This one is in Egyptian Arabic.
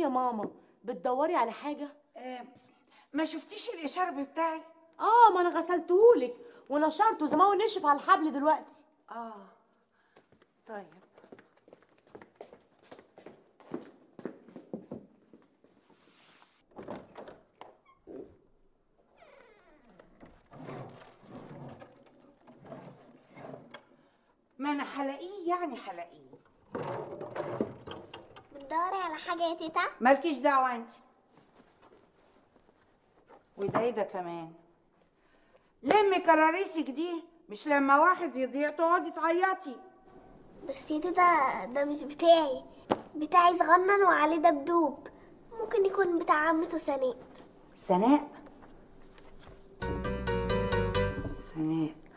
ايه يا ماما بتدوري على حاجه آه ما شفتيش الاشارب بتاعي اه ما انا غسلتهولك ونشرته زي ما هو نشف على الحبل دلوقتي اه طيب ما انا هلاقيه يعني هلاقيه بتدوري على حاجة يا تيتا؟ مالكيش دعوه انت وده ايه ده كمان لمي كراريسك دي مش لما واحد يضيع تقعدي تعيطي بس يا تيتا ده مش بتاعي بتاعي صغنن وعليه دبدوب ممكن يكون بتاع عمته سناء سناء سناء